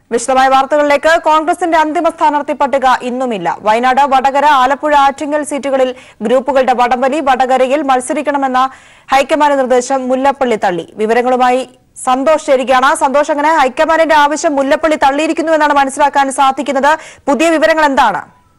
വിശദമായ വാർത്തകളിലേക്ക് കോൺഗ്രസിന്റെ അന്തിമ സ്ഥാനാർത്ഥി പട്ടിക ഇന്നുമില്ല വയനാട് വടകര ആലപ്പുഴ ആറ്റിങ്ങൽ സീറ്റുകളിൽ ഗ്രൂപ്പുകളുടെ വടംവലി വടകരയിൽ മത്സരിക്കണമെന്ന ഹൈക്കമാൻഡ് നിർദ്ദേശം മുല്ലപ്പള്ളി തള്ളി വിവരങ്ങളുമായി സന്തോഷ് ചേരുകയാണ് സന്തോഷ് അങ്ങനെ ഹൈക്കമാൻഡിന്റെ ആവശ്യം മുല്ലപ്പള്ളി തള്ളിയിരിക്കുന്നു എന്നാണ് മനസ്സിലാക്കാൻ സാധിക്കുന്നത് പുതിയ വിവരങ്ങൾ എന്താണ്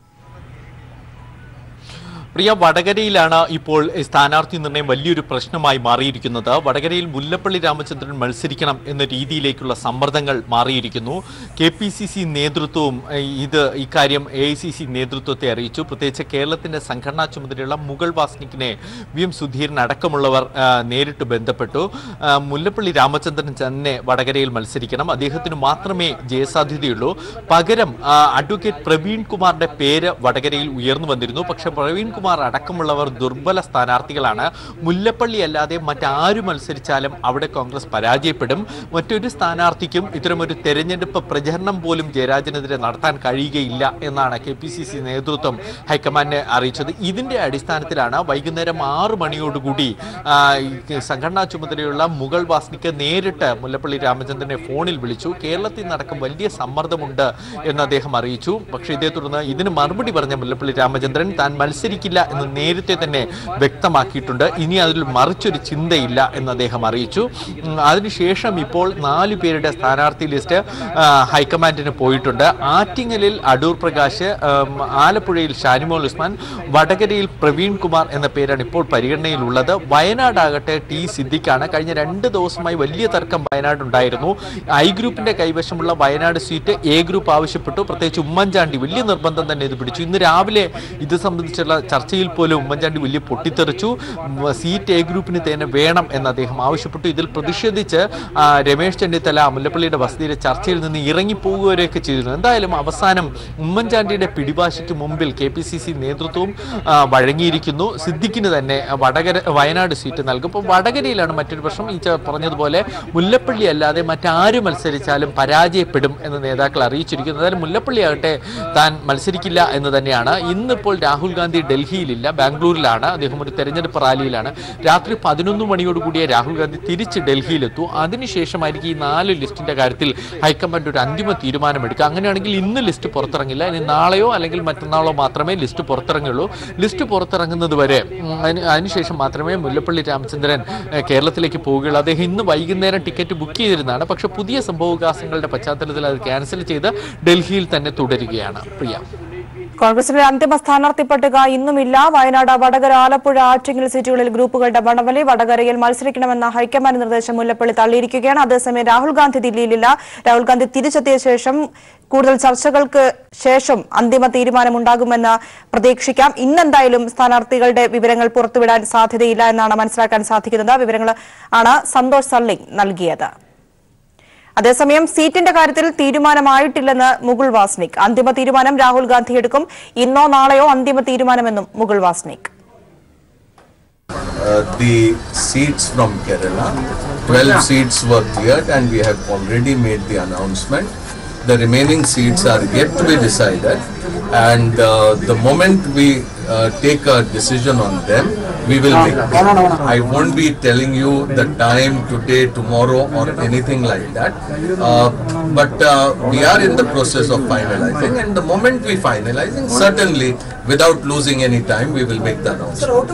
പ്രിയ വടകരയിലാണ് ഇപ്പോൾ സ്ഥാനാർത്ഥി നിർണയം വലിയൊരു പ്രശ്നമായി മാറിയിരിക്കുന്നത് വടകരയിൽ മുല്ലപ്പള്ളി രാമചന്ദ്രൻ മത്സരിക്കണം എന്ന രീതിയിലേക്കുള്ള സമ്മർദ്ദങ്ങൾ മാറിയിരിക്കുന്നു കെ പി സി സി നേതൃത്വവും ഏഹ്, ഇത് ഇക്കാര്യം എ ഐ സി സി നേതൃത്വത്തെ അറിയിച്ചു പ്രത്യേകിച്ച് കേരളത്തിന്റെ സംഘടനാ ചുമതലയുള്ള മുഗൾ വാസ്നിക്കിനെ വി എം സുധീരൻ അടക്കമുള്ളവർ ആ, നേരിട്ട് ബന്ധപ്പെട്ടു ആ, മുല്ലപ്പള്ളി രാമചന്ദ്രൻ തന്നെ വടകരയിൽ മത്സരിക്കണം അദ്ദേഹത്തിന് മാത്രമേ ജയസാധ്യതയുള്ളൂ പകരം ആ, അഡ്വക്കേറ്റ് പ്രവീൺ കുമാറിന്റെ പേര് വടകരയിൽ ഉയർന്നു വന്നിരുന്നു പക്ഷെ പ്രവീൺ കുമാർ അടക്കമുള്ളവർ ദുർബല സ്ഥാനാർത്ഥികളാണ് മുല്ലപ്പള്ളി അല്ലാതെ മറ്റാരു മത്സരിച്ചാലും അവിടെ കോൺഗ്രസ് പരാജയപ്പെടും മറ്റൊരു സ്ഥാനാർത്ഥിക്കും ഇത്തരമൊരു തെരഞ്ഞെടുപ്പ് പ്രചരണം പോലും ജയരാജനെതിരെ നടത്താൻ കഴിയുകയില്ല എന്നാണ് കെ പി സി സി നേതൃത്വം ഹൈക്കമാൻഡിനെ അറിയിച്ചത് ഇതിന്റെ അടിസ്ഥാനത്തിലാണ് വൈകുന്നേരം ആറ് മണിയോടുകൂടി ആ, ഈ സംഘടനാ ചുമതലയുള്ള മുഗൾ വാസ്നിക്ക് നേരിട്ട് മുല്ലപ്പള്ളി രാമചന്ദ്രനെ ഫോണിൽ വിളിച്ചു കേരളത്തിൽ നടക്കും വലിയ സമ്മർദ്ദമുണ്ട് എന്ന് അദ്ദേഹം അറിയിച്ചു പക്ഷേ ഇതേ തുടർന്ന് ഇതിന് മറുപടി പറഞ്ഞ മുല്ലപ്പള്ളി രാമചന്ദ്രൻ താൻ മത്സരിക്കില്ല എന്ന് നേരത്തെ തന്നെ വ്യക്തമാക്കിയിട്ടുണ്ട് ഇനി അതിൽ മറിച്ചൊരു ചിന്തയില്ല എന്ന് അദ്ദേഹം അറിയിച്ചു ഉം, അതിനുശേഷം ഇപ്പോൾ നാല് പേരുടെ സ്ഥാനാർത്ഥി ലിസ്റ്റ് ആ, ഹൈക്കമാൻഡിന് പോയിട്ടുണ്ട് ആറ്റിങ്ങലിൽ അടൂർ പ്രകാശ് ഉം, ആലപ്പുഴയിൽ ഷാനിമോൾ ഉസ്മാൻ വടകരയിൽ പ്രവീൺ കുമാർ എന്ന പേരാണ് ഇപ്പോൾ പരിഗണനയിലുള്ളത് വയനാടാകട്ടെ ടി സിദ്ദിഖാണ് കഴിഞ്ഞ രണ്ട് ദിവസമായി വലിയ തർക്കം വയനാട് ഉണ്ടായിരുന്നു ഐ ഗ്രൂപ്പിന്റെ കൈവശമുള്ള വയനാട് സീറ്റ് എ ഗ്രൂപ്പ് ആവശ്യപ്പെട്ടു പ്രത്യേകിച്ച് ഉമ്മൻചാണ്ടി വലിയ നിർബന്ധം തന്നെ ഇത് പിടിച്ചു ഇന്ന് രാവിലെ ഇത് സംബന്ധിച്ചുള്ള ചർച്ചയിൽ പോലും ഉമ്മൻചാണ്ടി വലിയ പൊട്ടിത്തെറിച്ചു ഉം, സീറ്റ് എ ഗ്രൂപ്പിന് തന്നെ വേണം എന്ന് അദ്ദേഹം ആവശ്യപ്പെട്ടു ഇതിൽ പ്രതിഷേധിച്ച് ആ, രമേശ് ചെന്നിത്തല മുല്ലപ്പള്ളിയുടെ വസതിയിലെ ചർച്ചയിൽ നിന്ന് ഇറങ്ങിപ്പോകുകയൊക്കെ ചെയ്തിരുന്നു എന്തായാലും അവസാനം ഉമ്മൻചാണ്ടിയുടെ പിടിവാശിക്ക് മുമ്പിൽ കെ പി സി സി നേതൃത്വവും ആ, വഴങ്ങിയിരിക്കുന്നു സിദ്ദിഖിന് തന്നെ വടകര വയനാട് സീറ്റ് നൽകും അപ്പോൾ വടകരയിലാണ് മറ്റൊരു പ്രശ്നം ഈ ച- പറഞ്ഞതുപോലെ മുല്ലപ്പള്ളി അല്ലാതെ മറ്റാര് മത്സരിച്ചാലും പരാജയപ്പെടും എന്ന് നേതാക്കൾ അറിയിച്ചിരിക്കുന്നു അതായത് മുല്ലപ്പള്ളി ആകട്ടെ താൻ മത്സരിക്കില്ല എന്ന് തന്നെയാണ് ഇന്നിപ്പോൾ രാഹുൽ ഗാന്ധി ഡൽഹിയിലില്ല ബാംഗ്ലൂരിലാണ് അദ്ദേഹം ഒരു തെരഞ്ഞെടുപ്പ് റാലിയിലാണ് രാത്രി പതിനൊന്ന് മണിയോടുകൂടിയ രാഹുൽ ഗാന്ധി തിരിച്ച് ഡൽഹിയിലെത്തു അതിനുശേഷമായിരിക്കും ഈ നാല് ലിസ്റ്റിന്റെ കാര്യത്തിൽ ഹൈക്കമാൻഡ് ഒരു അന്തിമ തീരുമാനമെടുക്കുക അങ്ങനെയാണെങ്കിൽ ഇന്ന് ലിസ്റ്റ് പുറത്തിറങ്ങില്ല ഇനി നാളെയോ അല്ലെങ്കിൽ മറ്റന്നാളോ മാത്രമേ ലിസ്റ്റ് പുറത്തിറങ്ങുള്ളൂ ലിസ്റ്റ് പുറത്തിറങ്ങുന്നത് വരെ ഉം, അതിന് അതിനുശേഷം മാത്രമേ മുല്ലപ്പള്ളി രാമചന്ദ്രൻ ഏഹ്, കേരളത്തിലേക്ക് പോവുകയുള്ളൂ അദ്ദേഹം ഇന്ന് വൈകുന്നേരം ടിക്കറ്റ് ബുക്ക് ചെയ്തിരുന്നതാണ് പക്ഷേ പുതിയ സംഭവവികാസങ്ങളുടെ പശ്ചാത്തലത്തിൽ അത് ക്യാൻസൽ ചെയ്ത് ഡൽഹിയിൽ തന്നെ തുടരുകയാണ് പ്രിയ കോൺഗ്രസിന്റെ അന്തിമ സ്ഥാനാർത്ഥി പട്ടിക ഇന്നുമില്ല വയനാട് വടകര ആലപ്പുഴ ആറ്റിങ്ങൽ സീറ്റുകളിൽ ഗ്രൂപ്പുകളുടെ വടംവലി വടകരയിൽ മത്സരിക്കണമെന്ന ഹൈക്കമാൻഡ് നിർദ്ദേശം മുല്ലപ്പള്ളി തള്ളിയിരിക്കുകയാണ് അതേസമയം രാഹുൽ ഗാന്ധി ദില്ലിയിലില്ല രാഹുൽ ഗാന്ധി തിരിച്ചെത്തിയ ശേഷം കൂടുതൽ ചർച്ചകൾക്ക് ശേഷം അന്തിമ തീരുമാനമുണ്ടാകുമെന്ന് പ്രതീക്ഷിക്കാം ഇന്നെന്തായാലും സ്ഥാനാർത്ഥികളുടെ വിവരങ്ങൾ പുറത്തുവിടാൻ സാധ്യതയില്ല എന്നാണ് മനസ്സിലാക്കാൻ സാധിക്കുന്നത് വിവരങ്ങൾ ആണ് സന്തോഷ് സള്ളിങ് നൽകിയത് അതേസമയം സീറ്റിന്റെ കാര്യത്തിൽ തീരുമാനമായിട്ടില്ലെന്ന് മുകുൾ വാസ്നിക് അന്തിമ തീരുമാനം രാഹുൽ ഗാന്ധി എടുക്കും ഇന്നോ നാളെയോ അന്തിമ തീരുമാനമെന്നും Mukul Wasnik uh, the seats from Kerala. 12 seats were cleared and we have already made the announcement. The remaining seats are yet to be decided and uh, the moment we uh, take a decision on them, we will make it. I won't be telling you the time today, tomorrow or anything like that. Uh, but uh, we are in the process of finalizing and the moment we finalizing, certainly without losing any time, we will make the announcement.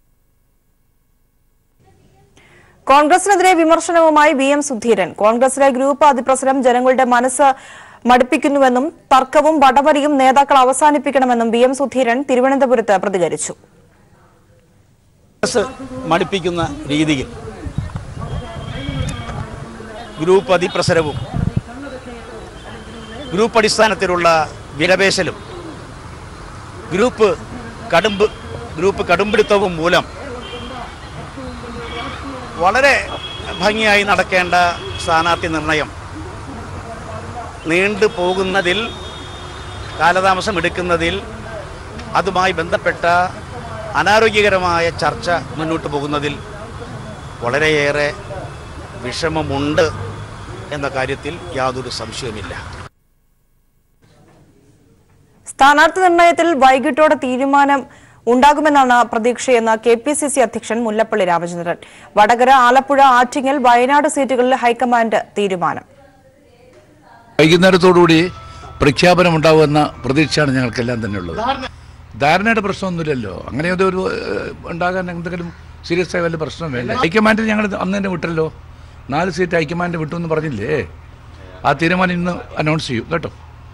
കോൺഗ്രസിനെതിരെ വിമർശനവുമായി V M Sudheeran കോൺഗ്രസിലെ group അതിപ്രസരം ജനങ്ങളുടെ മനസ്സ് മടുപ്പിക്കുന്നുവെന്നും തർക്കവും വടവലിയും നേതാക്കൾ അവസാനിപ്പിക്കണമെന്നും V M Sudheeran തിരുവനന്തപുരത്ത് പ്രതികരിച്ചു മനസ്സ് മടുപ്പിക്കുന്ന രീതിയിൽ ഗ്രൂപ്പ് അതിപ്രസരവും ഗ്രൂപ്പ് അടിസ്ഥാനത്തിലുള്ള വിലപേശലും ഗ്രൂപ്പ് കടുമ്പ് ഗ്രൂപ്പ് കടുംപിടുത്തവും മൂലം വളരെ ഭംഗിയായി നടക്കേണ്ട സ്ഥാനാർത്ഥി നിർണയം നീണ്ടു പോകുന്നതിൽ കാലതാമസം എടുക്കുന്നതിൽ അതുമായി ബന്ധപ്പെട്ട അനാരോഗ്യകരമായ ചർച്ച മുന്നോട്ട് പോകുന്നതിൽ വളരെയേറെ വിഷമമുണ്ട് എന്ന കാര്യത്തിൽ യാതൊരു സംശയവുമില്ല സ്ഥാനാർത്ഥി നിർണയത്തിൽ വൈകിട്ടോടെ തീരുമാനം ഉണ്ടാകുമെന്നാണ് പ്രതീക്ഷയെന്ന് കെ പി സി സി അധ്യക്ഷൻ മുല്ലപ്പള്ളി രാമചന്ദ്രൻ വടകര ആലപ്പുഴ ആറ്റിങ്ങൽ വയനാട് സീറ്റുകളിൽ ഹൈക്കമാൻഡ് തീരുമാനം വൈകുന്നേരത്തോടുകൂടി പ്രഖ്യാപനം ഉണ്ടാവുമെന്ന പ്രതീക്ഷയാണ് ഞങ്ങൾക്കെല്ലാം തന്നെ ഉള്ളത് ധാരണയുടെ പ്രശ്നമൊന്നുമില്ലല്ലോ അങ്ങനെ ഒരു ഒരു, ഏഹ്, ഉണ്ടാകാൻ എന്തെങ്കിലും സീരിയസ് ആയ വല്ല പ്രശ്നം വേണ്ട ഹൈക്കമാൻഡിൽ ഞങ്ങൾ അന്ന് തന്നെ വിട്ടല്ലോ നാല് സീറ്റ് ഹൈക്കമാൻഡ് വിട്ടു എന്ന് പറഞ്ഞില്ലേ ആ തീരുമാനം ഇന്ന് അനൗൺസ് ചെയ്യും കേട്ടോ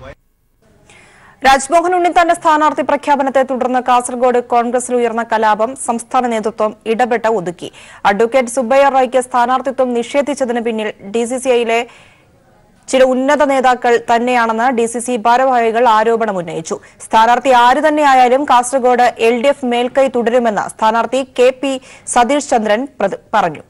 രാജ്മോഹൻ ഉണ്ണിത്താന്റെ സ്ഥാനാർത്ഥി പ്രഖ്യാപനത്തെ തുടർന്ന് കാസർഗോഡ് കോൺഗ്രസിൽ ഉയർന്ന കലാപം സംസ്ഥാന നേതൃത്വം ഇടപെട്ട് ഒതുക്കി അഡ്വക്കേറ്റ് സുബ്ബയ്യ റോയ്ക്ക് സ്ഥാനാർത്ഥിത്വം നിഷേധിച്ചതിന് പിന്നിൽ ഡിസിസിഐയിലെ ചില ഉന്നത നേതാക്കൾ തന്നെയാണെന്ന് ഡി സി സി ഭാരവാഹികൾ ആരോപണം ഉന്നയിച്ചു സ്ഥാനാർത്ഥി ആര് തന്നെയായാലും കാസർഗോഡ് എൽ ഡി എഫ് മേൽക്കൈ തുടരുമെന്ന് സ്ഥാനാർത്ഥി കെ പി സതീഷ് ചന്ദ്രൻ പ്രതി- പറഞ്ഞു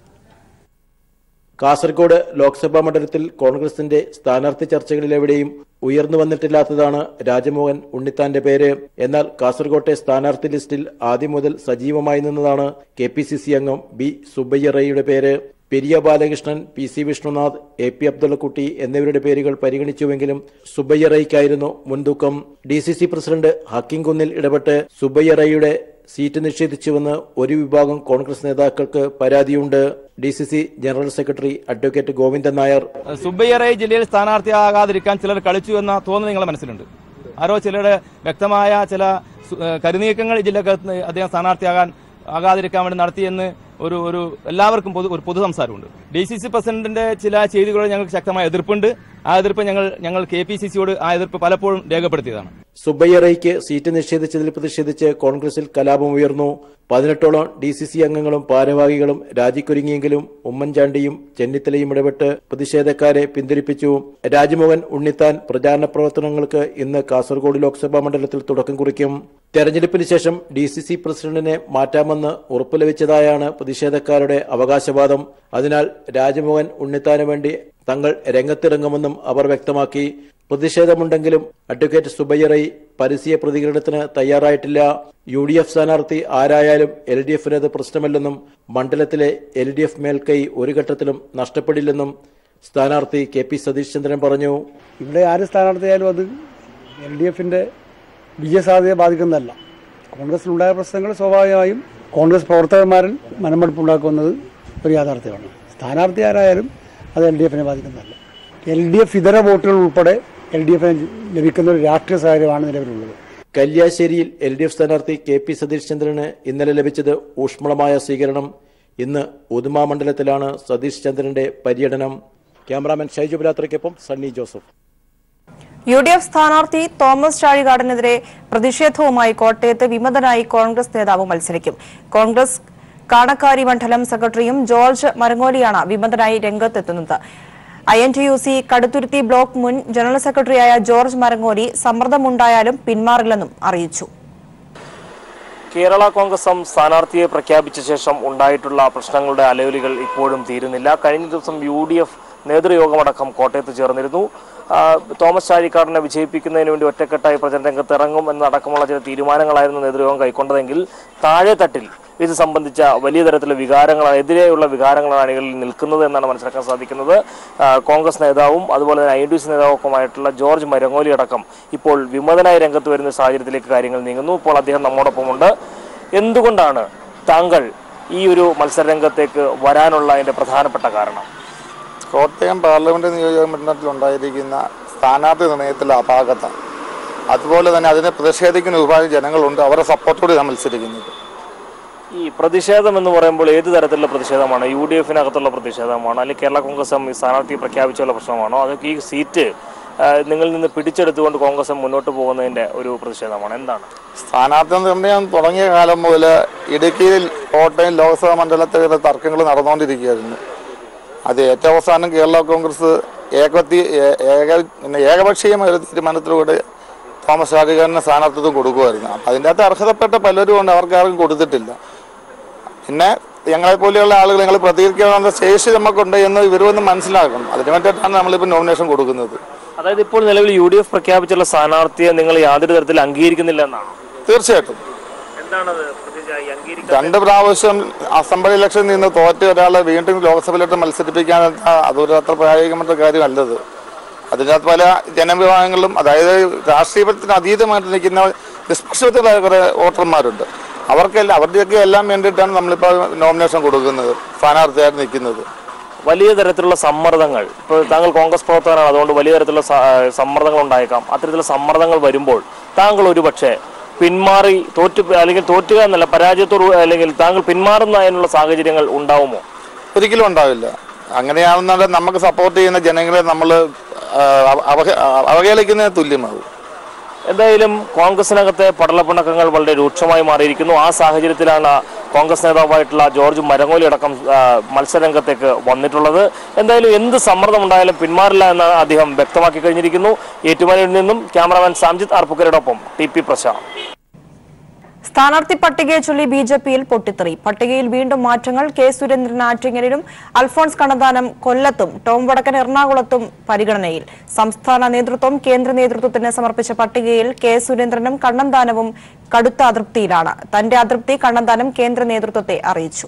കാസർഗോഡ് ലോക്സഭാ മണ്ഡലത്തിൽ കോൺഗ്രസിന്റെ സ്ഥാനാർത്ഥി ചർച്ചകളിലെവിടെയും ഉയർന്നു വന്നിട്ടില്ലാത്തതാണ് രാജമോഹൻ ഉണ്ണിത്താന്റെ പേര് എന്നാൽ കാസർഗോട്ടെ സ്ഥാനാർത്ഥി ലിസ്റ്റിൽ ആദ്യം മുതൽ സജീവമായി നിന്നതാണ് കെ പി സി സി അംഗം ബി സുബയ്യ റയ്യുടെ പേര് പെരിയ ബാലകൃഷ്ണൻ പി സി വിഷ്ണുനാഥ് എ പി അബ്ദുള്ളക്കുട്ടി എന്നിവരുടെ പേരുകൾ പരിഗണിച്ചുവെങ്കിലും സുബയ്യ റയ്ക്കായിരുന്നു മുൻതൂക്കം D C C president Hakim Kunnil ഇടപെട്ട് സുബയ്യ റയ്യുടെ സീറ്റ് നിഷേധിച്ചുവെന്ന് ഒരു വിഭാഗം കോൺഗ്രസ് നേതാക്കൾക്ക് പരാതിയുണ്ട് D C C general secretary advocate Govindan Nair സുബ്ബയ്യറെ ജില്ലയിൽ സ്ഥാനാർത്ഥിയാകാതിരിക്കാൻ ചിലർ കളിച്ചു എന്ന തോന്നൽ നിങ്ങളുടെ മനസ്സിലുണ്ട് ആരോ ചിലരുടെ വ്യക്തമായ ചില സു- ഏഹ് കരുനീക്കങ്ങൾ ഈ ജില്ലക്കകത്ത് അദ്ദേഹം സ്ഥാനാർത്ഥിയാകാൻ ആകാതിരിക്കാൻ വേണ്ടി നടത്തിയെന്ന് ഒരു ഒരു എല്ലാവർക്കും പൊതു ഒരു പൊതു സംസാരമുണ്ട് ഡി സി സി പ്രസിഡന്റിന്റെ ചില ചെയ്തികളോട് ഞങ്ങൾക്ക് ശക്തമായ എതിർപ്പുണ്ട് ആ എതിർപ്പ് ഞങ്ങൾ ഞങ്ങൾ കെ പി സി സിയോട് ആ എതിർപ്പ് പലപ്പോഴും രേഖപ്പെടുത്തിയതാണ് സുബയ്യ റയ്ക്ക് സീറ്റ് നിഷേധിച്ചതിൽ പ്രതിഷേധിച്ച് കോൺഗ്രസിൽ കലാപം ഉയർന്നു പതിനെട്ടോളം ഡി സി സി അംഗങ്ങളും ഭാരവാഹികളും രാജിക്കൊരുങ്ങിയെങ്കിലും ഉമ്മൻചാണ്ടിയും ചെന്നിത്തലയും ഇടപെട്ട് പ്രതിഷേധക്കാരെ പിന്തിരിപ്പിച്ചു രാജ്മോഹൻ ഉണ്ണിത്താൻ പ്രചാരണ പ്രവർത്തനങ്ങൾക്ക് ഇന്ന് കാസർഗോഡ് ലോക്സഭാ മണ്ഡലത്തിൽ തുടക്കം കുറിക്കും തെരഞ്ഞെടുപ്പിന് ശേഷം ഡി സി സി പ്രസിഡന്റിനെ മാറ്റാമെന്ന് ഉറപ്പു ലഭിച്ചതായാണ് പ്രതിഷേധക്കാരുടെ അവകാശവാദം അതിനാൽ രാജ്മോഹൻ ഉണ്ണിത്താന് വേണ്ടി തങ്ങൾ രംഗത്തിറങ്ങുമെന്നും അവർ വ്യക്തമാക്കി പ്രതിഷേധമുണ്ടെങ്കിലും അഡ്വക്കേറ്റ് സുബയ്യറൈ പരസ്യ പ്രതികരണത്തിന് തയ്യാറായിട്ടില്ല യു ഡി എഫ് സ്ഥാനാർത്ഥി ആരായാലും എൽ ഡി എഫിന് അത് പ്രശ്നമല്ലെന്നും മണ്ഡലത്തിലെ എൽ ഡി എഫ് മേൽക്കൈ ഒരു ഘട്ടത്തിലും നഷ്ടപ്പെടില്ലെന്നും സ്ഥാനാർത്ഥി കെ പി സതീഷ് ചന്ദ്രൻ പറഞ്ഞു ഇവിടെ ആര് സ്ഥാനാർത്ഥിയായാലും അത് എൽ ഡി എഫിൻ്റെ വിജയസാധ്യതയെ ബാധിക്കുന്നതല്ല കോൺഗ്രസിലുണ്ടായ പ്രശ്നങ്ങൾ സ്വാഭാവികമായും കോൺഗ്രസ് പ്രവർത്തകന്മാരിൽ മനമെടുപ്പുണ്ടാക്കുന്നത് ഒരു യാഥാർത്ഥ്യമാണ് സ്ഥാനാർത്ഥി ആരായാലും അത് എൽ ഡി എഫിനെ ബാധിക്കുന്നതല്ല എൽ ഡി എഫ് ഇതര വോട്ടുകൾ ഉൾപ്പെടെ എൽ ഡി എഫിന് ലഭിക്കുന്ന ഒരു രാഷ്ട്രീയ സാഹചര്യമാണ് നിലവിലുള്ളത് കല്യാശ്ശേരിയിൽ എൽ ഡി എഫ് സ്ഥാനാർത്ഥി കെ പി സതീഷ് ചന്ദ്രന് ഇന്നലെ ലഭിച്ചത് ഊഷ്മളമായ സ്വീകരണം ഇന്ന് ഉദുമ മണ്ഡലത്തിലാണ് സതീഷ് ചന്ദ്രന്റെ പര്യടനം ക്യാമറാമാൻ ഷൈജു ബിലാത്രയ്ക്കൊപ്പം Sunny Joseph U D F സ്ഥാനാർത്ഥി തോമസ് ചാഴികാടനെതിരെ പ്രതിഷേധവുമായി കോട്ടയത്ത് വിമതനായി കോൺഗ്രസ് നേതാവ് മത്സരിക്കും കോൺഗ്രസ് കാണക്കാരി മണ്ഡലം സെക്രട്ടറിയും ജോർജ് മരങ്ങോലിയാണ് വിമതനായി രംഗത്തെത്തുന്നത് I N T U C Kaduthuruthy block മുൻ ജനറൽ സെക്രട്ടറിയായ ജോർജ് മരങ്ങോലി സമ്മർദ്ദമുണ്ടായാലും പിന്മാറില്ലെന്നും അറിയിച്ചു കേരള കോൺഗ്രസ് എം സ്ഥാനാർത്ഥിയെ പ്രഖ്യാപിച്ച ശേഷം ഉണ്ടായിട്ടുള്ള പ്രശ്നങ്ങളുടെ അലയൊലികൾ ഇപ്പോഴും തീരുന്നില്ല കഴിഞ്ഞ ദിവസം യു ഡി എഫ് നേതൃയോഗമടക്കം കോട്ടയത്ത് ചേർന്നിരുന്നു ആ, തോമസ് ചാഴിക്കാടിനെ വിജയിപ്പിക്കുന്നതിന് വേണ്ടി ഒറ്റക്കെട്ടായി പ്രചരണ രംഗത്ത് ഇറങ്ങും എന്നടക്കമുള്ള ചില തീരുമാനങ്ങളായിരുന്നു നേതൃയോഗം കൈക്കൊണ്ടതെങ്കിൽ താഴെ തട്ടിൽ ഇത് സംബന്ധിച്ച വലിയ തരത്തിലുള്ള വികാരങ്ങളാണ് എതിരെയുള്ള വികാരങ്ങളാണ് അണികളിൽ നിൽക്കുന്നത് എന്നാണ് മനസ്സിലാക്കാൻ സാധിക്കുന്നത് ആ, കോൺഗ്രസ് നേതാവും അതുപോലെ തന്നെ ഐ ഡി സി നേതാവുമൊക്കെമായിട്ടുള്ള ജോർജ് മരങ്ങോലി അടക്കം ഇപ്പോൾ വിമതനായി രംഗത്ത് വരുന്ന സാഹചര്യത്തിലേക്ക് കാര്യങ്ങൾ നീങ്ങുന്നു ഇപ്പോൾ അദ്ദേഹം നമ്മോടൊപ്പമുണ്ട് എന്തുകൊണ്ടാണ് താങ്കൾ ഈ ഒരു മത്സരരംഗത്തേക്ക് വരാനുള്ള അതിന്റെ പ്രധാനപ്പെട്ട കാരണം കോട്ടയം പാർലമെന്റ് നിയോജക മണ്ഡലത്തിൽ ഉണ്ടായിരിക്കുന്ന സ്ഥാനാർത്ഥി നിർണയത്തിലെ അപാകത അതുപോലെ തന്നെ അതിനെ പ്രതിഷേധിക്കുന്ന ഒരുപാട് ജനങ്ങളുണ്ട് അവരുടെ സപ്പോർട്ടോടെ ഞാൻ മത്സരിക്കുന്നത് ഈ പ്രതിഷേധം എന്ന് പറയുമ്പോൾ ഏത് തരത്തിലുള്ള പ്രതിഷേധമാണ് യു ഡി എഫിനകത്തുള്ള പ്രതിഷേധമാണോ അല്ലെങ്കിൽ കേരള കോൺഗ്രസ് എം ഈ സ്ഥാനാർത്ഥി പ്രഖ്യാപിച്ചുള്ള പ്രശ്നമാണോ അതൊക്കെ ഈ സീറ്റ് ആ, നിങ്ങളിൽ നിന്ന് പിടിച്ചെടുത്തുകൊണ്ട് കോൺഗ്രസ് എം മുന്നോട്ട് പോകുന്നതിന്റെ ഒരു പ്രതിഷേധമാണ് എന്താണ് സ്ഥാനാർത്ഥി നിർണയം തുടങ്ങിയ കാലം മുതൽ ഇടുക്കിയിൽ കോട്ടയം ലോക്സഭാ മണ്ഡലത്തിലെ തർക്കങ്ങൾ നടന്നുകൊണ്ടിരിക്കുകയായിരുന്നു അത് ഏറ്റവും അവസാനം കേരള കോൺഗ്രസ് ഏകത്തി ഏ- ഏക പിന്നെ ഏകപക്ഷീയമായ ഒരു തീരുമാനത്തിലൂടെ തോമസ് രാജകാരന് സ്ഥാനാർത്ഥിത്വം കൊടുക്കുമായിരുന്നു അപ്പം അതിൻ്റെ അകത്ത് അർഹതപ്പെട്ട പലരും ഉണ്ട് അവർക്ക് ആർക്കും കൊടുത്തിട്ടില്ല പിന്നെ ഞങ്ങളെ പോലെയുള്ള ആളുകൾ ഞങ്ങൾ പ്രതികരിക്കാനുള്ള ശേഷി നമുക്കുണ്ട് എന്ന് ഇവരൊന്ന് മനസ്സിലാക്കണം അതിന് വേണ്ടിയിട്ടാണ് നമ്മളിപ്പോൾ നോമിനേഷൻ കൊടുക്കുന്നത് അതായത് ഇപ്പോൾ നിലവിൽ യു ഡി എഫ് പ്രഖ്യാപിച്ചുള്ള സ്ഥാനാർത്ഥിയെ നിങ്ങൾ യാതൊരു തരത്തിൽ അംഗീകരിക്കുന്നില്ല എന്നാണ് തീർച്ചയായിട്ടും എന്താണത് പ്രത്യേകിച്ച് ഈ അംഗീകരിക്കാൻ രണ്ട് പ്രാവശ്യം അസംബ്ലി ഇലക്ഷനിൽ നിന്ന് തോറ്റ ഒരാളെ വീണ്ടും ലോക്സഭയിലോട്ട് മത്സരിപ്പിക്കാൻ അതൊരു അത്ര പ്രായോഗികമായിട്ട് കാര്യമല്ലത് അതിനകത്ത് പല ജനവിഭാഗങ്ങളിലും അതായത് രാഷ്ട്രീയത്തിന് അതീതമായിട്ട് നിൽക്കുന്ന നിഷ്പക്ഷതകളായ കുറേ വോട്ടർമാരുണ്ട് അവർക്കെല്ലാം അവരുടെയൊക്കെ എല്ലാം വേണ്ടിയിട്ടാണ് നമ്മളിപ്പോൾ നോമിനേഷൻ കൊടുക്കുന്നത് സ്ഥാനാർത്ഥിയായിട്ട് നിൽക്കുന്നത് വലിയ തരത്തിലുള്ള സമ്മർദ്ദങ്ങൾ ഇപ്പോൾ താങ്കൾ കോൺഗ്രസ് പ്രവർത്തകനാണ് അതുകൊണ്ട് വലിയ തരത്തിലുള്ള സ- ആ, സമ്മർദ്ദങ്ങൾ ഉണ്ടായേക്കാം അത്തരത്തിലുള്ള സമ്മർദ്ദങ്ങൾ വരുമ്പോൾ താങ്കൾ ഒരുപക്ഷെ പിന്മാറി തോറ്റു അല്ലെങ്കിൽ തോറ്റുക എന്നല്ല പരാജയത്തോട് അല്ലെങ്കിൽ താങ്കൾ പിന്മാറുന്നതിനുള്ള സാഹചര്യങ്ങൾ ഉണ്ടാവുമോ ഒരിക്കലും ഉണ്ടാവില്ല അങ്ങനെയാണെന്നുണ്ടെങ്കിൽ നമുക്ക് സപ്പോർട്ട് ചെയ്യുന്ന ജനങ്ങളെ നമ്മൾ അവഹേളിക്കുന്നതിന് തുല്യമാകും എന്തായാലും കോൺഗ്രസിനകത്തെ പടലപ്പിണക്കങ്ങൾ വളരെ രൂക്ഷമായി മാറിയിരിക്കുന്നു ആ സാഹചര്യത്തിലാണ് കോൺഗ്രസ് നേതാവായിട്ടുള്ള ജോർജ് മരങ്ങോലി അടക്കം ആ, മത്സരരംഗത്തേക്ക് വന്നിട്ടുള്ളത് എന്തായാലും എന്ത് സമ്മർദ്ദം ഉണ്ടായാലും പിന്മാറില്ല എന്ന് അദ്ദേഹം വ്യക്തമാക്കി കഴിഞ്ഞിരിക്കുന്നു ഏറ്റുമാനൂരിൽ നിന്നും ക്യാമറാമാൻ സാംജിത് ആർപ്പുക്കരോടൊപ്പം ടി പി പ്രശാന്ത് സ്ഥാനാർത്ഥി പട്ടികയെ ചൊല്ലി ബി ജെ പിയിൽ പൊട്ടിത്തെറി പട്ടികയിൽ വീണ്ടും മാറ്റങ്ങൾ കെ സുരേന്ദ്രൻ ആറ്റിങ്ങലിലും അൽഫോൺസ് കണ്ണന്താനം കൊല്ലത്തും ടോം വടക്കൻ എറണാകുളത്തും പരിഗണനയിൽ സംസ്ഥാന നേതൃത്വം കേന്ദ്ര നേതൃത്വത്തിന് സമർപ്പിച്ച പട്ടികയിൽ കെ സുരേന്ദ്രനും കണ്ണന്താനവും കടുത്ത അതൃപ്തിയിലാണ് തന്റെ അതൃപ്തി കണ്ണന്താനം കേന്ദ്ര നേതൃത്വത്തെ അറിയിച്ചു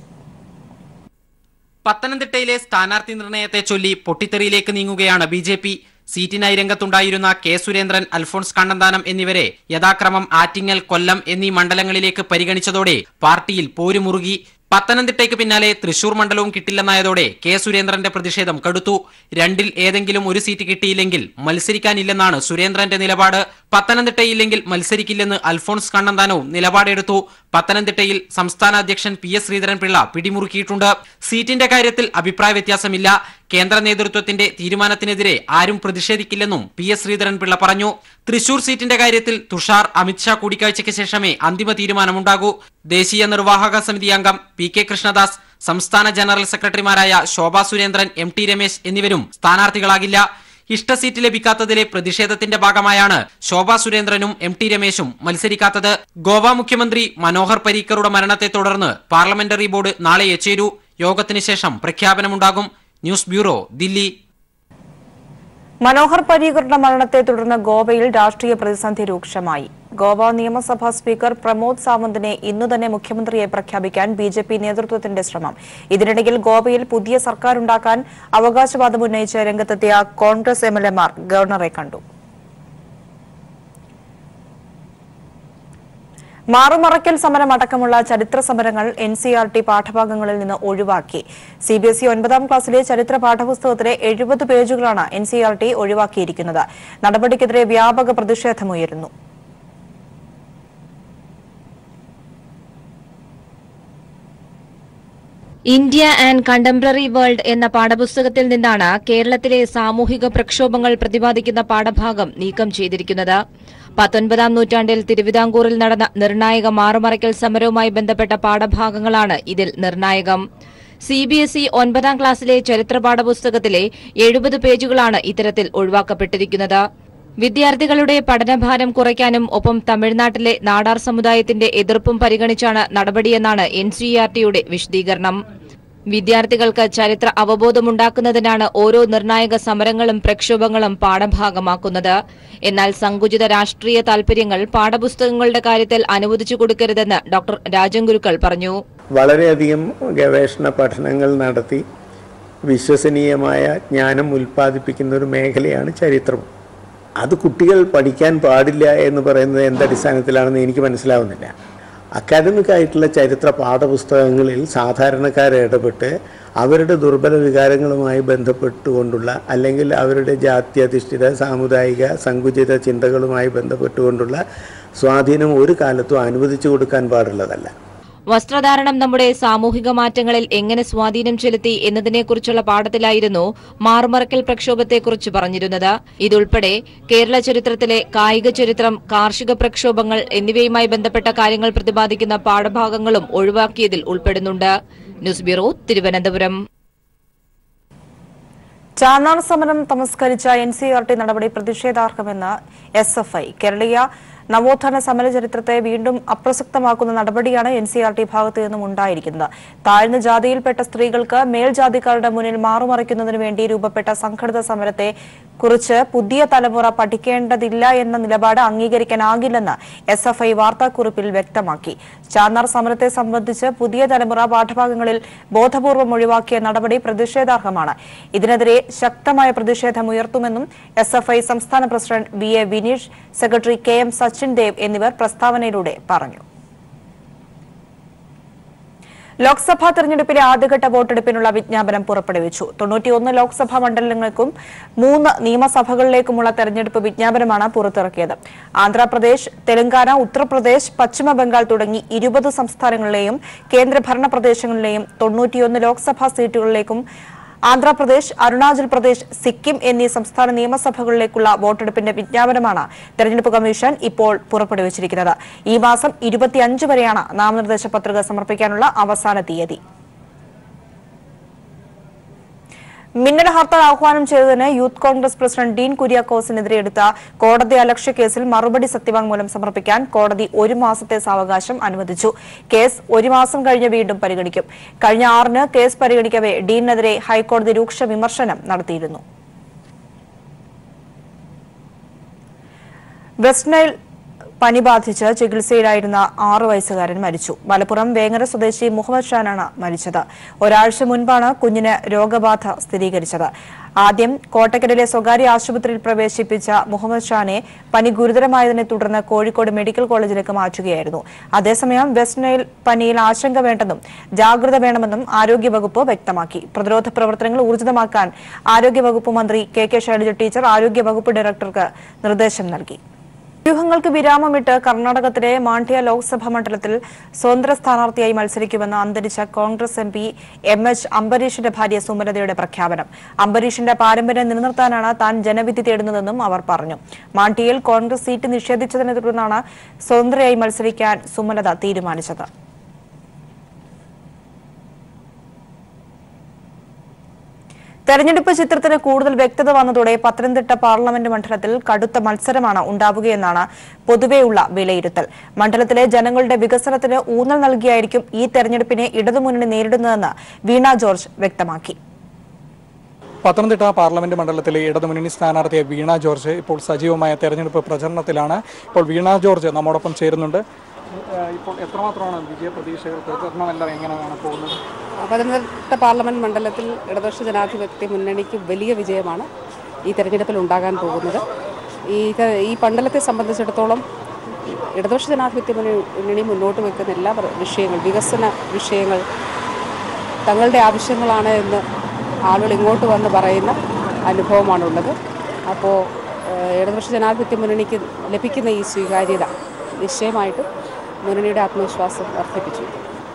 പത്തനംതിട്ടയിലെ സ്ഥാനാർത്ഥി നിർണയത്തെ ചൊല്ലി പൊട്ടിത്തെറിയിലേക്ക് നീങ്ങുകയാണ് ബി ജെ പി സീറ്റിനായി രംഗത്തുണ്ടായിരുന്ന കെ സുരേന്ദ്രൻ അൽഫോൺസ് കണ്ണന്താനം എന്നിവരെ യഥാക്രമം ആറ്റിങ്ങൽ കൊല്ലം എന്നീ മണ്ഡലങ്ങളിലേക്ക് പരിഗണിച്ചതോടെ പാർട്ടിയിൽ പോരുമുറുകി പത്തനംതിട്ടയ്ക്ക് പിന്നാലെ തൃശൂർ മണ്ഡലവും കിട്ടില്ലെന്നായതോടെ കെ സുരേന്ദ്രന്റെ പ്രതിഷേധം കടുത്തു രണ്ടിൽ ഏതെങ്കിലും ഒരു സീറ്റ് കിട്ടിയില്ലെങ്കിൽ മത്സരിക്കാനില്ലെന്നാണ് സുരേന്ദ്രന്റെ നിലപാട് പത്തനംതിട്ടയില്ലെങ്കിൽ മത്സരിക്കില്ലെന്ന് അൽഫോൺസ് കണ്ണന്താനവും നിലപാടെടുത്തു പത്തനംതിട്ടയിൽ സംസ്ഥാന അധ്യക്ഷൻ പി എസ് ശ്രീധരൻപിള്ള പിടിമുറുക്കിയിട്ടുണ്ട് സീറ്റിന്റെ കാര്യത്തിൽ അഭിപ്രായ വ്യത്യാസമില്ല കേന്ദ്ര നേതൃത്വത്തിന്റെ തീരുമാനത്തിനെതിരെ ആരും പ്രതിഷേധിക്കില്ലെന്നും പി എസ് ശ്രീധരൻപിള്ള പറഞ്ഞു തൃശൂർ സീറ്റിന്റെ കാര്യത്തിൽ തുഷാർ അമിത്ഷാ കൂടിക്കാഴ്ചയ്ക്ക് ശേഷമേ അന്തിമ തീരുമാനമുണ്ടാകൂ ദേശീയ നിർവാഹക സമിതി അംഗം പി കെ കൃഷ്ണദാസ് സംസ്ഥാന ജനറൽ സെക്രട്ടറിമാരായ ശോഭാ സുരേന്ദ്രൻ എം ടി രമേശ് എന്നിവരും സ്ഥാനാർത്ഥികളാകില്ല ഇഷ്ട സീറ്റ് ലഭിക്കാത്തതിലെ പ്രതിഷേധത്തിന്റെ ഭാഗമായാണ് ശോഭാ സുരേന്ദ്രനും എം ടി രമേശും മത്സരിക്കാത്തത് ഗോവ മുഖ്യമന്ത്രി മനോഹർ പരീക്കറുടെ മരണത്തെ തുടർന്ന് പാർലമെന്ററി ബോർഡ് നാളെ ചേരൂ യോഗത്തിന് ശേഷം പ്രഖ്യാപനമുണ്ടാകും ന്യൂസ് ബ്യൂറോ ദില്ലി മനോഹർ പരീക്കറുടെ മരണത്തെ തുടർന്ന് ഗോവയിൽ രാഷ്ട്രീയ പ്രതിസന്ധി രൂക്ഷമായി ഗോവ നിയമസഭാ സ്പീക്കർ പ്രമോദ് സാവന്തിനെ ഇന്നു തന്നെ മുഖ്യമന്ത്രിയെ പ്രഖ്യാപിക്കാൻ ബി ജെ പി നേതൃത്വത്തിന്റെ ശ്രമം ഇതിനിടയിൽ ഗോവയിൽ പുതിയ സർക്കാരുണ്ടാക്കാൻ അവകാശവാദം ഉന്നയിച്ച് രംഗത്തെത്തിയ കോൺഗ്രസ് എം എൽ എമാർ ഗവർണറെ കണ്ടു മാറുമറയ്ക്കൽ സമരം അടക്കമുള്ള ചരിത്ര സമരങ്ങൾ എൻ സി ആർ ടി പാഠഭാഗങ്ങളിൽ നിന്ന് ഒഴിവാക്കി സി ബി എസ് ഇ ഒൻപതാം ക്ലാസ്സിലെ ചരിത്ര പാഠപുസ്തകത്തിലെ എഴുപത് പേജുകളാണ് എൻ സി ആർ ടി ഒഴിവാക്കിയിരിക്കുന്നത് നടപടിക്കെതിരെ വ്യാപക പ്രതിഷേധമുയരുന്നു ഇന്ത്യ ആൻഡ് കണ്ടംപററി വേൾഡ് എന്ന പാഠപുസ്തകത്തിൽ നിന്നാണ് കേരളത്തിലെ സാമൂഹിക പ്രക്ഷോഭങ്ങൾ പ്രതിപാദിക്കുന്ന പാഠഭാഗം നീക്കം ചെയ്തിരിക്കുന്നത് പത്തൊൻപതാം നൂറ്റാണ്ടിൽ തിരുവിതാംകൂറിൽ നടന്ന നിർണായക മാറുമറയ്ക്കൽ സമരവുമായി ബന്ധപ്പെട്ട പാഠഭാഗങ്ങളാണ് ഇതിൽ നിർണായകം സി ബി എസ് ഇ ഒൻപതാം ക്ലാസ്സിലെ ചരിത്ര പാഠപുസ്തകത്തിലെ എഴുപത് പേജുകളാണ് ഇത്തരത്തിൽ ഒഴിവാക്കപ്പെട്ടിരിക്കുന്നത് വിദ്യാർത്ഥികളുടെ പഠനഭാരം കുറയ്ക്കാനും ഒപ്പം തമിഴ്നാട്ടിലെ നാടാർ സമുദായത്തിന്റെ എതിർപ്പും പരിഗണിച്ചാണ് നടപടിയെന്നാണ് എൻ സി ആർ ടിയുടെ വിശദീകരണം വിദ്യാർത്ഥികൾക്ക് ചരിത്ര അവബോധമുണ്ടാക്കുന്നതിനാണ് ഓരോ നിർണായക സമരങ്ങളും പ്രക്ഷോഭങ്ങളും പാഠഭാഗമാക്കുന്നത് എന്നാൽ സങ്കുചിത രാഷ്ട്രീയ താൽപര്യങ്ങൾ പാഠപുസ്തകങ്ങളുടെ കാര്യത്തിൽ അനുവദിച്ചു കൊടുക്കരുതെന്ന് ഡോക്ടർ രാജൻ ഗുരുക്കൾ പറഞ്ഞു വളരെയധികം ഗവേഷണ പഠനങ്ങൾ നടത്തി വിശ്വസനീയമായ ജ്ഞാനം ഉൽപ്പാദിപ്പിക്കുന്ന ഒരു മേഖലയാണ് ചരിത്രം അത് കുട്ടികൾ പഠിക്കാൻ പാടില്ല എന്ന് പറയുന്നത് എന്തടിസ്ഥാനത്തിലാണെന്ന് എനിക്ക് മനസ്സിലാവുന്നില്ല അക്കാദമിക് ആയിട്ടുള്ള ചരിത്ര പാഠപുസ്തകങ്ങളിൽ സാധാരണക്കാരെ ഇടപെട്ട് അവരുടെ ദുർബല വികാരങ്ങളുമായി ബന്ധപ്പെട്ടുകൊണ്ടുള്ള അല്ലെങ്കിൽ അവരുടെ ജാത്യധിഷ്ഠിത സാമുദായിക സങ്കുചിത ചിന്തകളുമായി ബന്ധപ്പെട്ടുകൊണ്ടുള്ള സ്വാധീനം ഒരു കാലത്തും അനുവദിച്ചു കൊടുക്കാൻ പാടുള്ളതല്ല വസ്ത്രധാരണം നമ്മുടെ സാമൂഹിക മാറ്റങ്ങളിൽ എങ്ങനെ സ്വാധീനം ചെലുത്തി എന്നതിനെക്കുറിച്ചുള്ള പാഠത്തിലായിരുന്നു മാറുമറക്കൽ പ്രക്ഷോഭത്തെക്കുറിച്ച് പറഞ്ഞിരുന്നത് ഇതുൾപ്പെടെ കേരള ചരിത്രത്തിലെ കായിക ചരിത്രം കാർഷിക പ്രക്ഷോഭങ്ങൾ എന്നിവയുമായി ബന്ധപ്പെട്ട കാര്യങ്ങൾ പ്രതിപാദിക്കുന്ന പാഠഭാഗങ്ങളും ഒഴിവാക്കിയതിൽ ഉൾപ്പെടുന്നുണ്ട് ന്യൂസ് ബ്യൂറോ തിരുവനന്തപുരം ചാന്നാർ സമരം തമസ്കരിച്ച എൻ സി ആർ ടി നടപടി പ്രതിഷേധാർഹമെന്ന് എസ് എഫ് ഐ കേരളീയ നവോത്ഥാന സമര ചരിത്രത്തെ വീണ്ടും അപ്രസക്തമാക്കുന്ന നടപടിയാണ് എൻ സി ആർ ടി ഭാഗത്തു നിന്നും ഉണ്ടായിരിക്കുന്നത് താഴ്ന്ന ജാതിയിൽപ്പെട്ട സ്ത്രീകൾക്ക് മേൽജാതിക്കാരുടെ മുന്നിൽ മാറുമറിക്കുന്നതിനു വേണ്ടി രൂപപ്പെട്ട സംഘടിത സമരത്തെ കുറിച്ച് പുതിയ തലമുറ പഠിക്കേണ്ടതില്ല എന്ന നിലപാട് അംഗീകരിക്കാനാകില്ലെന്ന് എസ് എഫ് ഐ വാർത്താക്കുറിപ്പിൽ വ്യക്തമാക്കി ചാന്നാർ സമരത്തെ സംബന്ധിച്ച് പുതിയ തലമുറ പാഠഭാഗങ്ങളിൽ ബോധപൂർവം ഒഴിവാക്കിയ നടപടി പ്രതിഷേധാർഹമാണ് ഇതിനെതിരെ ശക്തമായ പ്രതിഷേധം ഉയർത്തുമെന്നും എസ് എഫ് ഐ സംസ്ഥാന പ്രസിഡന്റ് വി എ വിനീഷ് സെക്രട്ടറി കെ എം സച്ചിൻ ദേവ് എന്നിവർ പ്രസ്താവനയിലൂടെ പറഞ്ഞു ലോക്സഭാ തെരഞ്ഞെടുപ്പിലെ ആദ്യഘട്ട വോട്ടെടുപ്പിനുള്ള വിജ്ഞാപനം പുറപ്പെടുവിച്ചു തൊണ്ണൂറ്റിയൊന്ന് ലോക്സഭാ മണ്ഡലങ്ങൾക്കും മൂന്ന് നിയമസഭകളിലേക്കുമുള്ള തെരഞ്ഞെടുപ്പ് വിജ്ഞാപനമാണ് പുറത്തിറക്കിയത് ആന്ധ്രാപ്രദേശ് തെലങ്കാന ഉത്തർപ്രദേശ് പശ്ചിമ ബംഗാൾ തുടങ്ങി ഇരുപത് സംസ്ഥാനങ്ങളിലെയും കേന്ദ്രഭരണ പ്രദേശങ്ങളിലെയും തൊണ്ണൂറ്റിയൊന്ന് ലോക്സഭാ സീറ്റുകളിലേക്കും ആന്ധ്രാപ്രദേശ് അരുണാചൽ പ്രദേശ് സിക്കിം എന്നീ സംസ്ഥാന നിയമസഭകളിലേക്കുള്ള വോട്ടെടുപ്പിന്റെ വിജ്ഞാപനമാണ് തെരഞ്ഞെടുപ്പ് കമ്മീഷൻ ഇപ്പോൾ പുറപ്പെടുവിച്ചിരിക്കുന്നത് ഈ മാസം ഇരുപത്തിയഞ്ച് വരെയാണ് നാമനിർദ്ദേശ പത്രിക സമർപ്പിക്കാനുള്ള അവസാന തീയതി മിന്നൽ ഹർത്താൽ ആഹ്വാനം ചെയ്തതിന് യൂത്ത് കോൺഗ്രസ് പ്രസിഡന്റ് ഡീൻ കുര്യാക്കോസിനെതിരെ എടുത്ത കോടതി അലക്ഷ്യ കേസിൽ മറുപടി സത്യവാങ്മൂലം സമർപ്പിക്കാൻ കോടതി ഒരു മാസത്തെ സാവകാശം അനുവദിച്ചു കേസ് ഒരു മാസം കഴിഞ്ഞ് വീണ്ടും പരിഗണിക്കും കഴിഞ്ഞ ആറിന് കേസ് പരിഗണിക്കവെ ഡീനെതിരെ ഹൈക്കോടതി രൂക്ഷ വിമർശനം നടത്തിയിരുന്നു വെസ്റ്റ് നൈൽ പനി ബാധിച്ച് ചികിത്സയിലായിരുന്ന ആറു വയസ്സുകാരൻ മരിച്ചു മലപ്പുറം വേങ്ങര സ്വദേശി മുഹമ്മദ് ഷാനാണ് മരിച്ചത് ഒരാഴ്ച മുൻപാണ് കുഞ്ഞിന് രോഗബാധ സ്ഥിരീകരിച്ചത് ആദ്യം കോട്ടക്കലിലെ സ്വകാര്യ ആശുപത്രിയിൽ പ്രവേശിപ്പിച്ച മുഹമ്മദ് ഷാനെ പനി ഗുരുതരമായതിനെ തുടർന്ന് കോഴിക്കോട് മെഡിക്കൽ കോളേജിലേക്ക് മാറ്റുകയായിരുന്നു അതേസമയം വെസ്റ്റ് നൈൽ പനിയിൽ ആശങ്ക വേണ്ടെന്നും ജാഗ്രത വേണമെന്നും ആരോഗ്യവകുപ്പ് വ്യക്തമാക്കി പ്രതിരോധ പ്രവർത്തനങ്ങൾ ഊർജിതമാക്കാൻ ആരോഗ്യവകുപ്പ് മന്ത്രി കെ കെ ശൈലജ ടീച്ചർ ആരോഗ്യവകുപ്പ് ഡയറക്ടർക്ക് നിർദ്ദേശം നൽകി വ്യൂഹങ്ങൾക്ക് വിരാമമിട്ട് കർണാടകത്തിലെ മാണ്ഡ്യ ലോക്സഭാ മണ്ഡലത്തിൽ സ്വതന്ത്ര സ്ഥാനാർത്ഥിയായി മത്സരിക്കുമെന്ന് അന്തരിച്ച കോൺഗ്രസ് എം പി എം എച്ച് അംബരീഷിന്റെ ഭാര്യ സുമലതയുടെ പ്രഖ്യാപനം അംബരീഷിന്റെ പാരമ്പര്യം നിലനിർത്താനാണ് താൻ ജനവിധി തേടുന്നതെന്നും അവർ പറഞ്ഞു മാണ്ഡ്യയിൽ കോൺഗ്രസ് സീറ്റ് നിഷേധിച്ചതിനെ തുടർന്നാണ് സ്വതന്ത്രയായി മത്സരിക്കാൻ സുമലത തീരുമാനിച്ചത് തെരഞ്ഞെടുപ്പ് ചിത്രത്തിന് കൂടുതൽ വ്യക്തത വന്നതോടെ പത്തനംതിട്ട പാർലമെന്റ് മണ്ഡലത്തിൽ കടുത്ത മത്സരമാണ് ഉണ്ടാവുകയെന്നാണ് പൊതുവെയുള്ള വിലയിരുത്തൽ മണ്ഡലത്തിലെ ജനങ്ങളുടെ വികസനത്തിന് ഊന്നൽ നൽകിയായിരിക്കും ഈ തെരഞ്ഞെടുപ്പിനെ ഇടതുമുന്നണി നേരിടുന്നതെന്ന് വീണ ജോർജ് വ്യക്തമാക്കി പത്തനംതിട്ട പാർലമെന്റ് മണ്ഡലത്തിലെ ഇടതുമുന്നണി സ്ഥാനാർത്ഥിയെ വീണ ജോർജ് ഇപ്പോൾ സജീവമായ തെരഞ്ഞെടുപ്പ് പ്രചരണത്തിലാണ് ഇപ്പോൾ വീണ ജോർജ് നമ്മോടൊപ്പം ചേരുന്നുണ്ട് ഏഹ് ഇപ്പോൾ എത്രമാത്രമാണ് വിജയ പ്രതീക്ഷകൾ പ്രചരണമെല്ലാം എങ്ങനെയാണ് പോകുന്നത് പത്തനംതിട്ട പാർലമെന്റ് മണ്ഡലത്തിൽ ഇടതുപക്ഷ ജനാധിപത്യ മുന്നണിക്ക് വലിയ വിജയമാണ് ഈ തെരഞ്ഞെടുപ്പിൽ ഉണ്ടാകാൻ പോകുന്നത് ഈ ത- ഈ മണ്ഡലത്തെ സംബന്ധിച്ചിടത്തോളം ഇടതുപക്ഷ ജനാധിപത്യ മുന്ന- മുന്നണി മുന്നോട്ട് വെക്കുന്ന എല്ലാ പ്ര- വിഷയങ്ങൾ വികസന വിഷയങ്ങൾ തങ്ങളുടെ ആവശ്യങ്ങളാണ് എന്ന് ആളുകൾ ഇങ്ങോട്ട് വന്ന് പറയുന്ന അനുഭവമാണുള്ളത് അപ്പോൾ ഏഹ്, ഇടതുപക്ഷ ജനാധിപത്യ മുന്നണിക്ക് ലഭിക്കുന്ന ഈ സ്വീകാര്യത നിശ്ചയമായിട്ടും മുന്നണിയുടെ ആത്മവിശ്വാസം വർദ്ധിപ്പിച്ചു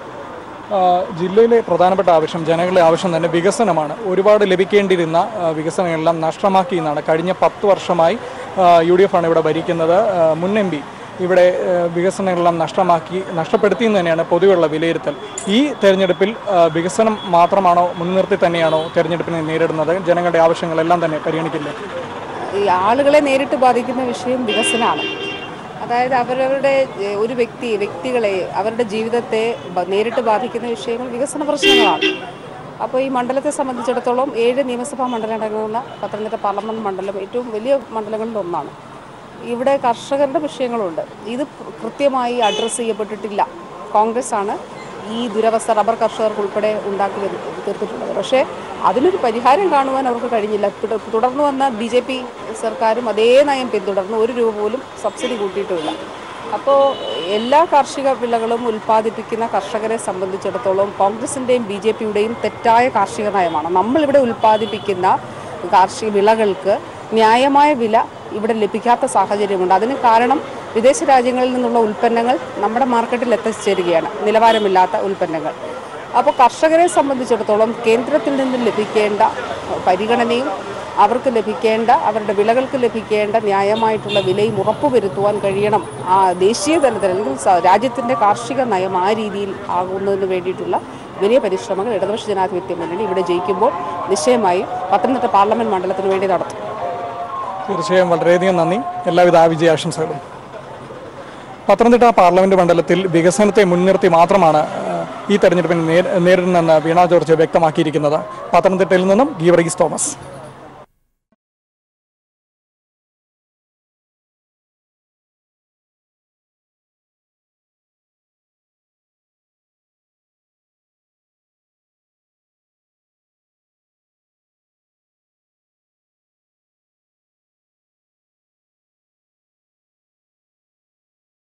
ആ, ജില്ലയിലെ പ്രധാനപ്പെട്ട ആവശ്യം ജനങ്ങളുടെ ആവശ്യം തന്നെ വികസനമാണ് ഒരുപാട് ലഭിക്കേണ്ടിയിരുന്ന ആ, വികസനങ്ങളെല്ലാം നഷ്ടമാക്കി എന്നാണ് കഴിഞ്ഞ പത്ത് വർഷമായി യു ഡി എഫ് ആണ് ഇവിടെ ഭരിക്കുന്നത് ആ, മുൻ എം പി ഇവിടെ ആ, വികസനങ്ങളെല്ലാം നഷ്ടമാക്കി നഷ്ടപ്പെടുത്തി എന്ന് തന്നെയാണ് പൊതുവെയുള്ള വിലയിരുത്തൽ ഈ തെരഞ്ഞെടുപ്പിൽ ആ, വികസനം മാത്രമാണോ മുൻനിർത്തി തന്നെയാണോ തെരഞ്ഞെടുപ്പിനെ നേരിടുന്നത് ജനങ്ങളുടെ ആവശ്യങ്ങളെല്ലാം തന്നെ പരിഗണിക്കില്ലേ ഈ ആളുകളെ നേരിട്ട് ബാധിക്കുന്ന വിഷയം വികസനമാണ് അതായത് അവരവരുടെ ഏഹ്, ഒരു വ്യക്തി വ്യക്തികളെ അവരുടെ ജീവിതത്തെ ബ- നേരിട്ട് ബാധിക്കുന്ന വിഷയങ്ങൾ വികസന പ്രശ്നങ്ങളാണ് അപ്പോൾ ഈ മണ്ഡലത്തെ സംബന്ധിച്ചിടത്തോളം ഏഴ് നിയമസഭാ മണ്ഡലം അടങ്ങുന്ന പത്തനംതിട്ട പാർലമെൻറ്റ് മണ്ഡലം ഏറ്റവും വലിയ മണ്ഡലങ്ങളിൽ ഒന്നാണ് ഇവിടെ കർഷകരുടെ വിഷയങ്ങളുണ്ട് ഇത് കൃത്യമായി അഡ്രസ്സ് ചെയ്യപ്പെട്ടിട്ടില്ല കോൺഗ്രസ് ആണ് ഈ ദുരവസ്ഥ റബ്ബർ കർഷകർക്ക് ഉൾപ്പെടെ ഉണ്ടാക്കി വരു- തീർത്തിട്ടുള്ളത് പക്ഷേ അതിനൊരു പരിഹാരം കാണുവാൻ അവർക്ക് കഴിഞ്ഞില്ല തുട- തുടർന്ന് വന്ന ബി ജെ പി സർക്കാരും അതേ നയം പിന്തുടർന്ന് ഒരു രൂപ പോലും സബ്സിഡി കൂട്ടിയിട്ടുമില്ല അപ്പോൾ എല്ലാ കാർഷിക വിളകളും ഉൽപ്പാദിപ്പിക്കുന്ന കർഷകരെ സംബന്ധിച്ചിടത്തോളം കോൺഗ്രസിൻ്റെയും ബി ജെ പിയുടെയും തെറ്റായ കാർഷിക നയമാണ് നമ്മളിവിടെ ഉൽപ്പാദിപ്പിക്കുന്ന കാർഷിക വിളകൾക്ക് ന്യായമായ വില ഇവിടെ ലഭിക്കാത്ത സാഹചര്യമുണ്ട് അതിന് കാരണം വിദേശ രാജ്യങ്ങളിൽ നിന്നുള്ള ഉൽപ്പന്നങ്ങൾ നമ്മുടെ മാർക്കറ്റിൽ എത്തിച്ചേരുകയാണ് നിലവാരമില്ലാത്ത ഉൽപ്പന്നങ്ങൾ അപ്പോൾ കർഷകരെ സംബന്ധിച്ചിടത്തോളം കേന്ദ്രത്തിൽ നിന്ന് ലഭിക്കേണ്ട പരിഗണനയും അവർക്ക് ലഭിക്കേണ്ട അവരുടെ വിളകൾക്ക് ലഭിക്കേണ്ട ന്യായമായിട്ടുള്ള വിലയും ഉറപ്പുവരുത്തുവാൻ കഴിയണം ആ ദേശീയ തലത്തിൽ അല്ലെങ്കിൽ സ- രാജ്യത്തിൻ്റെ കാർഷിക നയം ആ രീതിയിൽ ആകുന്നതിന് വേണ്ടിയിട്ടുള്ള വലിയ പരിശ്രമങ്ങൾ ഇടതുപക്ഷ ജനാധിപത്യ മുന്നണി ഇവിടെ ജയിക്കുമ്പോൾ നിശ്ചയമായും പത്തനംതിട്ട പാർലമെന്റ് മണ്ഡലത്തിന് വേണ്ടി നടത്തും തീർച്ചയായും വളരെയധികം നന്ദി എല്ലാവിധ വിജയാശംസകളും പത്തനംതിട്ട പാർലമെന്റ് മണ്ഡലത്തിൽ വികസനത്തെ മുൻനിർത്തി മാത്രമാണ് ആ, ഈ തെരഞ്ഞെടുപ്പിനെ നേരിടുന്നതെന്ന് വീണ ജോർജ് വ്യക്തമാക്കിയിരിക്കുന്നത് പത്തനംതിട്ടയിൽ നിന്നും ഗീവർഗീസ് തോമസ്